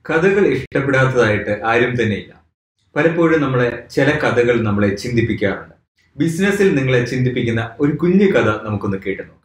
കഥകൾ ഇഷ്ടപ്പെടാത്തതായിട്ട് ആരും തന്നെയില്ല പലപ്പോഴും നമ്മളെ ചില കഥകൾ നമ്മളെ ചിന്തിപ്പിക്കാറുണ്ട് ബിസിനസ്സിൽ നിങ്ങളെ ചിന്തിപ്പിക്കുന്ന ഒരു കുഞ്ഞു കഥ നമുക്കൊന്ന് കേട്ടു നോക്കാം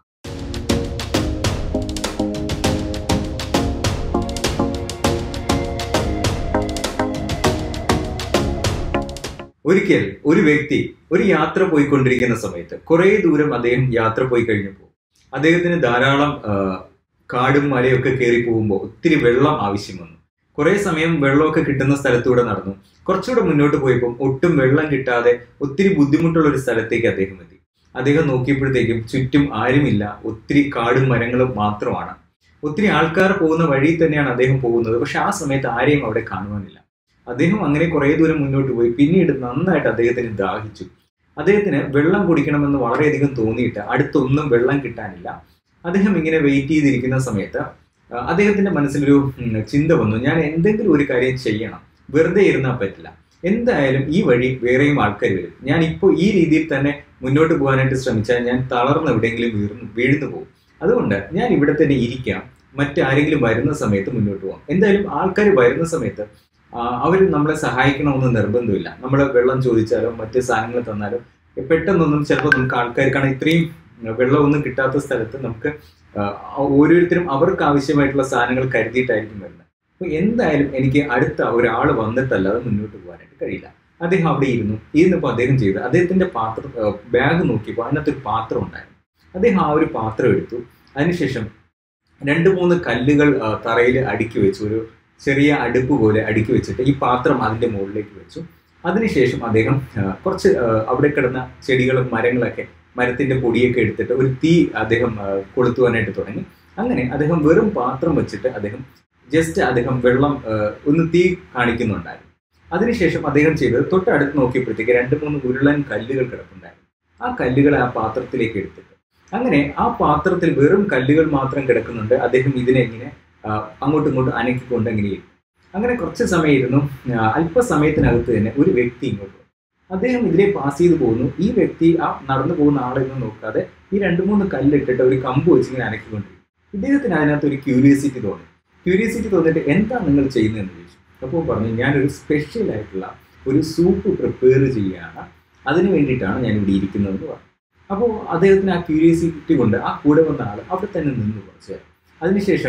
ഒരിക്കൽ ഒരു വ്യക്തി ഒരു യാത്ര പോയിക്കൊണ്ടിരിക്കുന്ന സമയത്ത് കുറെ ദൂരം അദ്ദേഹം യാത്ര പോയി കഴിഞ്ഞപ്പോൾ അദ്ദേഹത്തിന് ധാരാളം ആ, കാടും മലയും ഒക്കെ കയറി പോകുമ്പോൾ ഒത്തിരി വെള്ളം ആവശ്യം വന്നു കുറെ സമയം വെള്ളമൊക്കെ കിട്ടുന്ന സ്ഥലത്തൂടെ നടന്നു കുറച്ചുകൂടെ മുന്നോട്ട് പോയപ്പോൾ ഒട്ടും വെള്ളം കിട്ടാതെ ഒത്തിരി ബുദ്ധിമുട്ടുള്ള ഒരു സ്ഥലത്തേക്ക് അദ്ദേഹം എത്തി അദ്ദേഹം നോക്കിയപ്പോഴത്തേക്കും ചുറ്റും ആരുമില്ല ഒത്തിരി കാടും മരങ്ങളും മാത്രമാണ് ഒത്തിരി ആൾക്കാർ പോകുന്ന വഴി തന്നെയാണ് അദ്ദേഹം പോകുന്നത് പക്ഷെ ആ സമയത്ത് ആരെയും അവിടെ കാണുവാനില്ല അദ്ദേഹം അങ്ങനെ കുറെ ദൂരം മുന്നോട്ട് പോയി പിന്നീട് നന്നായിട്ട് അദ്ദേഹത്തിന് ദാഹിച്ചു അദ്ദേഹത്തിന് വെള്ളം കുടിക്കണമെന്ന് വളരെയധികം തോന്നിയിട്ട് അടുത്തൊന്നും വെള്ളം കിട്ടാനില്ല അദ്ദേഹം ഇങ്ങനെ വെയിറ്റ് ചെയ്തിരിക്കുന്ന സമയത്ത് ആ, അദ്ദേഹത്തിന്റെ മനസ്സിലൊരു ഉം, ചിന്ത വന്നു ഞാൻ എന്തെങ്കിലും ഒരു കാര്യം ചെയ്യണം വെറുതെ ഇരുന്നാൽ പറ്റില്ല എന്തായാലും ഈ വഴി വേറെയും ആൾക്കാർ വരും ഞാൻ ഇപ്പോൾ ഈ രീതിയിൽ തന്നെ മുന്നോട്ട് പോകാനായിട്ട് ശ്രമിച്ചാൽ ഞാൻ തളർന്ന് എവിടെയെങ്കിലും വീർന്ന് വീഴുന്നു പോകും അതുകൊണ്ട് ഞാൻ ഇവിടെ തന്നെ ഇരിക്കാം മറ്റാരെങ്കിലും വരുന്ന സമയത്ത് മുന്നോട്ട് പോകാം എന്തായാലും ആൾക്കാർ വരുന്ന സമയത്ത് അവർ നമ്മളെ സഹായിക്കണമെന്ന് നിർബന്ധമില്ല നമ്മൾ വെള്ളം ചോദിച്ചാലോ മറ്റ് സാധനങ്ങൾ തന്നാലോ പെട്ടെന്നൊന്നും ചിലപ്പോൾ നമുക്ക് ആൾക്കാർ കാരണം ഇത്രയും വെള്ളമൊന്നും കിട്ടാത്ത സ്ഥലത്ത് നമുക്ക് ആ, ഓരോരുത്തരും അവർക്ക് ആവശ്യമായിട്ടുള്ള സാധനങ്ങൾ കരുതിയിട്ടായിരിക്കും വരുന്നത് അപ്പോൾ എന്തായാലും എനിക്ക് അടുത്ത ഒരാൾ വന്നിട്ടല്ലാതെ മുന്നോട്ട് പോകാനായിട്ട് കഴിയില്ല അദ്ദേഹം അവിടെ ഇരുന്നു ഇരുന്നപ്പോൾ അദ്ദേഹം ചെയ്ത് അദ്ദേഹത്തിന്റെ പാത്രം ബാഗ് നോക്കിയപ്പോൾ അതിനകത്തൊരു പാത്രം ഉണ്ടായിരുന്നു അദ്ദേഹം ആ ഒരു പാത്രം എടുത്തു അതിനുശേഷം രണ്ട് മൂന്ന് കല്ലുകൾ തറയിൽ അടുക്കി വെച്ചു ഒരു ചെറിയ അടുപ്പ് പോലെ അടുക്കി വെച്ചിട്ട് ഈ പാത്രം അതിന്റെ മുകളിലേക്ക് വെച്ചു അതിനുശേഷം അദ്ദേഹം ആ, കുറച്ച് ആ, അവിടെ കിടന്ന ചെടികളും മരങ്ങളൊക്കെ മരത്തിന്റെ പൊടിയൊക്കെ എടുത്തിട്ട് ഒരു തീ അദ്ദേഹം ആ, കൊളുത്തുവാനായിട്ട് തുടങ്ങി അങ്ങനെ അദ്ദേഹം വെറും പാത്രം വെച്ചിട്ട് അദ്ദേഹം ജസ്റ്റ് അദ്ദേഹം വെള്ളം ആ, ഒന്ന് തീ കാണിക്കുന്നുണ്ടായിരുന്നു അതിനുശേഷം അദ്ദേഹം ചെയ്തത് തൊട്ടടുത്ത് നോക്കിയപ്പോഴത്തേക്ക് രണ്ട് മൂന്ന് ഉരുളൻ കല്ലുകൾ കിടപ്പുണ്ടായിരുന്നു ആ കല്ലുകളെ ആ പാത്രത്തിലേക്ക് എടുത്തിട്ട് അങ്ങനെ ആ പാത്രത്തിൽ വെറും കല്ലുകൾ മാത്രം കിടക്കുന്നുണ്ട് അദ്ദേഹം ഇതിനെ ഇങ്ങനെ ആ, അങ്ങോട്ടും ഇങ്ങോട്ടും അനക്കിക്കൊണ്ട് അങ്ങനെ ഇരുന്നു അങ്ങനെ കുറച്ച് സമയം ഇരുന്നു ആ, അല്പസമയത്തിനകത്ത് തന്നെ ഒരു വ്യക്തി ഇങ്ങോട്ട് വന്നു അദ്ദേഹം ഇതിലെ പാസ് ചെയ്ത് പോകുന്നു ഈ വ്യക്തി ആ നടന്നു പോകുന്ന ആളെയൊന്നും നോക്കാതെ ഈ രണ്ട് മൂന്ന് കല്ലിട്ടിട്ട് ഒരു കമ്പ് വെച്ച് ഇങ്ങനെ അനക്കിക്കൊണ്ടിരിക്കും ഇദ്ദേഹത്തിന് അതിനകത്ത് ഒരു ക്യൂരിയോസിറ്റി തോന്നി ക്യൂരിയോസിറ്റി തോന്നിയിട്ട് എന്താ നിങ്ങൾ ചെയ്യുന്നതെന്ന് ചോദിച്ചു അപ്പോൾ പറഞ്ഞു ഞാനൊരു സ്പെഷ്യൽ ആയിട്ടുള്ള ഒരു സൂപ്പ് പ്രിപ്പയർ ചെയ്യുകയാണ് അതിന് വേണ്ടിയിട്ടാണ് ഞാൻ ഇവിടെ ഇരിക്കുന്നതെന്ന് പറഞ്ഞു അപ്പോൾ അദ്ദേഹത്തിന് ആ ക്യൂരിയോസിറ്റി കൊണ്ട് ആ കൂടെ വന്ന ആൾ അവിടെ തന്നെ നിന്നു കുറച്ച് നേരം. അതിനുശേഷം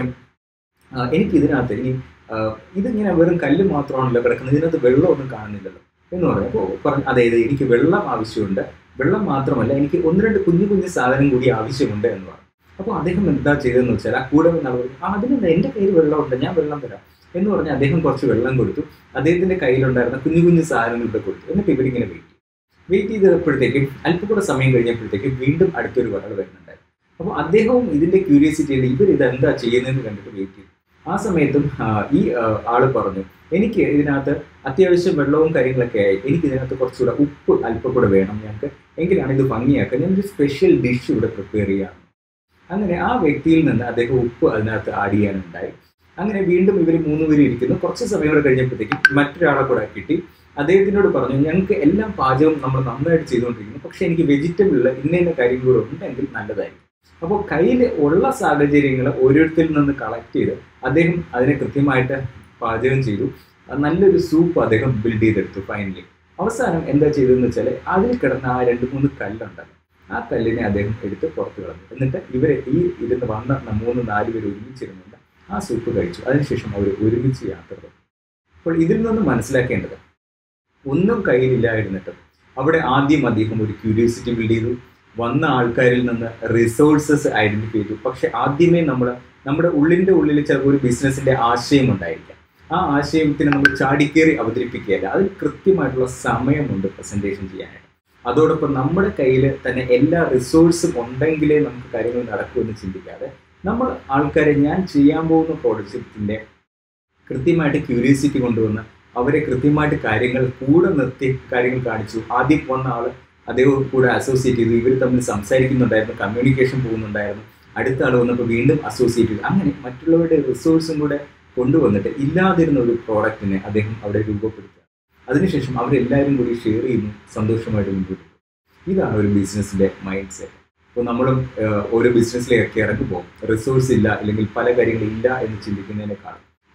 ആ, എനിക്ക് ഇതിനകത്ത് ഇനി ആ, ഇതിങ്ങനെ വെറും കല്ല് മാത്രമാണല്ലോ കിടക്കുന്നത് ഇതിനകത്ത് വെള്ളമൊന്നും കാണുന്നില്ലല്ലോ എന്ന് പറഞ്ഞു അപ്പോൾ പറഞ്ഞു അതായത് എനിക്ക് വെള്ളം ആവശ്യമുണ്ട് വെള്ളം മാത്രമല്ല എനിക്ക് ഒന്ന് രണ്ട് കുഞ്ഞു കുഞ്ഞു സാധനം കൂടി ആവശ്യമുണ്ട് എന്ന് പറഞ്ഞു അപ്പോൾ അദ്ദേഹം എന്താ ചെയ്തതെന്ന് വെച്ചാൽ ആ കൂടെ വന്ന ആൾ പറഞ്ഞു, ആ അതിനെന്താ എൻ്റെ കയ്യിൽ വെള്ളമുണ്ട് ഞാൻ വെള്ളം തരാം എന്ന് പറഞ്ഞ് അദ്ദേഹം കുറച്ച് വെള്ളം കൊടുത്തു അദ്ദേഹത്തിന്റെ കയ്യിലുണ്ടായിരുന്ന കുഞ്ഞു കുഞ്ഞു സാധനങ്ങൾ ഇവിടെ കൊടുത്തു എന്നിട്ട് ഇവരിങ്ങനെ വെയിറ്റ് ചെയ്തു വെയിറ്റ് ചെയ്തപ്പോഴത്തേക്കും അല്പം കൂടെ സമയം കഴിഞ്ഞപ്പോഴത്തേക്കും വീണ്ടും അടുത്തൊരു ഒരാൾ വരുന്നുണ്ടായിരുന്നു അപ്പോൾ അദ്ദേഹവും ഇതിന്റെ ക്യൂരിയോസിറ്റിയിൽ ഇവർ ഇത് എന്താ ചെയ്യുന്നതെന്ന് കണ്ടിട്ട് വെയിറ്റ് ചെയ്തു ആ സമയത്തും ആ, ഈ ആ, ആള് പറഞ്ഞു എനിക്ക് ഇതിനകത്ത് അത്യാവശ്യം വെള്ളവും കാര്യങ്ങളൊക്കെ ആയി എനിക്ക് ഇതിനകത്ത് കുറച്ചുകൂടെ ഉപ്പ് അല്പം കൂടെ വേണം ഞങ്ങൾക്ക് എങ്കിലാണ് ഇത് ഭംഗിയാക്കുക ഞാൻ ഒരു സ്പെഷ്യൽ ഡിഷ് ഇവിടെ പ്രിപ്പയർ ചെയ്യാം അങ്ങനെ ആ വ്യക്തിയിൽ നിന്ന് അദ്ദേഹം ഉപ്പ് അതിനകത്ത് ആഡ് ചെയ്യാനുണ്ടായി അങ്ങനെ വീണ്ടും ഇവർ മൂന്ന് പേര് ഇരിക്കുന്നു കുറച്ച് സമയം കൂടെ കഴിഞ്ഞപ്പോഴത്തേക്കും മറ്റൊരാളെ കൂടെ കിട്ടി അദ്ദേഹത്തിനോട് പറഞ്ഞു ഞങ്ങൾക്ക് എല്ലാം പാചകം നമ്മൾ നന്നായിട്ട് ചെയ്തുകൊണ്ടിരിക്കുന്നു പക്ഷെ എനിക്ക് വെജിറ്റബിളിൽ ഇന്ന ഇന്ന കാര്യങ്ങൾ ഉണ്ടെങ്കിൽ നല്ലതായിരിക്കും അപ്പോൾ കയ്യിൽ ഉള്ള സാഹചര്യങ്ങൾ ഓരോരുത്തരിൽ നിന്ന് കളക്ട് ചെയ്ത് അദ്ദേഹം അതിനെ കൃത്യമായിട്ട് പാചകം ചെയ്തു അത് നല്ലൊരു സൂപ്പ് അദ്ദേഹം ബിൽഡ് ചെയ്തെടുത്തു ഫൈനലി അവസാനം എന്താ ചെയ്തതെന്ന് വെച്ചാൽ അതിൽ കിടന്ന ആ രണ്ട് മൂന്ന് കല്ലുണ്ടല്ലോ ആ കല്ലിനെ അദ്ദേഹം എടുത്ത് പുറത്ത് കളഞ്ഞു എന്നിട്ട് ഇവരെ ഈ ഇരുന്ന് വന്ന ന- മൂന്ന് നാല് പേര് ഒരുമിച്ചിരുന്നുണ്ട് ആ സൂപ്പ് കഴിച്ചു അതിനുശേഷം അവർ ഒരുമിച്ച് യാത്ര തുടങ്ങി അപ്പോൾ ഇതിൽ നിന്ന് മനസ്സിലാക്കേണ്ടത് ഒന്നും കയ്യിലില്ലായിരുന്നിട്ടും അവിടെ ആദ്യം അദ്ദേഹം ഒരു ക്യൂരിയോസിറ്റി ബിൽഡ് ചെയ്തു വന്ന ആൾക്കാരിൽ നിന്ന് റിസോഴ്സസ് ഐഡന്റിഫൈ ചെയ്തു പക്ഷെ ആദ്യമേ നമ്മൾ നമ്മുടെ ഉള്ളിന്റെ ഉള്ളിൽ ചിലപ്പോൾ ഒരു ബിസിനസിന്റെ ആശയം ഉണ്ടായിരിക്കാം ആ ആശയത്തിന് നമ്മൾ ചാടിക്കേറി അവതരിപ്പിക്കുകയല്ല അതിൽ കൃത്യമായിട്ടുള്ള സമയമുണ്ട് പ്രസന്റേഷൻ ചെയ്യാനായിട്ട് അതോടൊപ്പം നമ്മുടെ കയ്യിൽ തന്നെ എല്ലാ റിസോഴ്സും ഉണ്ടെങ്കിലേ നമുക്ക് കാര്യങ്ങൾ നടക്കൂ എന്ന് ചിന്തിക്കാതെ നമ്മൾ ആൾക്കാരെ ഞാൻ ചെയ്യാൻ പോകുന്ന പ്രോജക്റ്റിന്റെ കൃത്യമായിട്ട് ക്യൂരിയോസിറ്റി കൊണ്ടുവന്ന് അവരെ കൃത്യമായിട്ട് കാര്യങ്ങൾ കൂടെ നിർത്തി കാര്യങ്ങൾ കാണിച്ചു ആദ്യം വന്ന ആള് അദ്ദേഹം കൂടെ അസോസിയേറ്റ് ചെയ്തു ഇവർ തമ്മിൽ സംസാരിക്കുന്നുണ്ടായിരുന്നു കമ്മ്യൂണിക്കേഷൻ പോകുന്നുണ്ടായിരുന്നു അടുത്ത ആൾ വന്നപ്പോൾ വീണ്ടും അസോസിയേറ്റ് ചെയ്തു അങ്ങനെ മറ്റുള്ളവരുടെ റിസോഴ്സും കൂടെ കൊണ്ടുവന്നിട്ട് ഇല്ലാതിരുന്ന ഒരു പ്രോഡക്റ്റിനെ അദ്ദേഹം അവിടെ രൂപപ്പെടുത്തുക അതിനുശേഷം അവരെല്ലാവരും കൂടി ഷെയർ ചെയ്യുന്നു സന്തോഷമായിട്ട് മുന്നോട്ട് പോകും ഇതാണ് ഒരു ബിസിനസ്സിന്റെ മൈൻഡ് സെറ്റ് അപ്പോൾ നമ്മളും ആഹ്, ഓരോ ബിസിനസ്സിലേക്ക് ഇറങ്ങുമ്പോൾ റിസോഴ്സ് ഇല്ല അല്ലെങ്കിൽ പല കാര്യങ്ങളും ഇല്ല എന്ന് ചിന്തിക്കുന്നതിനേക്കാൾ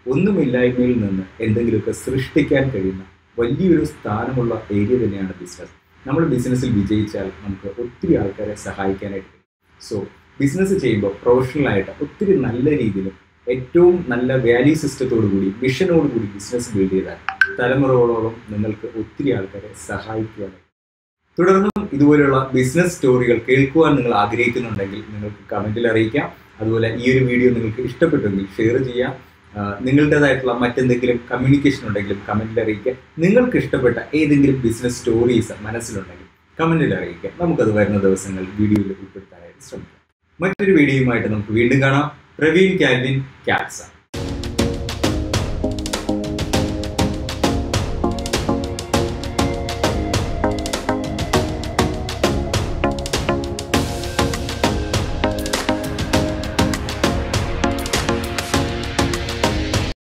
ഒന്നുമില്ലായ്മയിൽ നിന്ന് എന്തെങ്കിലുമൊക്കെ സൃഷ്ടിക്കാൻ കഴിയുന്ന വലിയൊരു സ്ഥാനമുള്ള ഏരിയ തന്നെയാണ് ബിസിനസ് നമ്മൾ ബിസിനസ്സിൽ വിജയിച്ചാൽ നമുക്ക് ഒത്തിരി ആൾക്കാരെ സഹായിക്കാനായിട്ട് കഴിയും സോ ബിസിനസ് ചെയ്യുമ്പോൾ പ്രൊഫഷണലായിട്ട് ഒത്തിരി നല്ല രീതിയിലും ഏറ്റവും നല്ല വാല്യൂ സിസ്റ്റത്തോടു കൂടി വിഷനോട് കൂടി ബിസിനസ് ബിൽഡ് ചെയ്താൽ തലമുറകളോളം നിങ്ങൾക്ക് ഒത്തിരി ആൾക്കാരെ സഹായിക്കുവാനായി തുടർന്നും ഇതുപോലെയുള്ള ബിസിനസ് സ്റ്റോറികൾ കേൾക്കുവാൻ നിങ്ങൾ ആഗ്രഹിക്കുന്നുണ്ടെങ്കിൽ നിങ്ങൾക്ക് കമൻറ്റിൽ അറിയിക്കാം അതുപോലെ ഈ ഒരു വീഡിയോ നിങ്ങൾക്ക് ഇഷ്ടപ്പെട്ടെങ്കിൽ ഷെയർ ചെയ്യാം ആഹ് നിങ്ങളുടേതായിട്ടുള്ള മറ്റെന്തെങ്കിലും കമ്മ്യൂണിക്കേഷൻ ഉണ്ടെങ്കിലും കമൻറ്റിൽ അറിയിക്കുക നിങ്ങൾക്ക് ഇഷ്ടപ്പെട്ട ഏതെങ്കിലും ബിസിനസ് സ്റ്റോറീസ് മനസ്സിലുണ്ടെങ്കിൽ കമൻറ്റിൽ അറിയിക്കുക നമുക്കത് വരുന്ന ദിവസങ്ങൾ വീഡിയോയിൽ ഉൾപ്പെടുത്താനായിട്ട് ശ്രമിക്കാം മറ്റൊരു വീഡിയോയുമായിട്ട് നമുക്ക് വീണ്ടും കാണാം പ്രവീൺ കാൽവിൻ ക്യാറ്റ്സ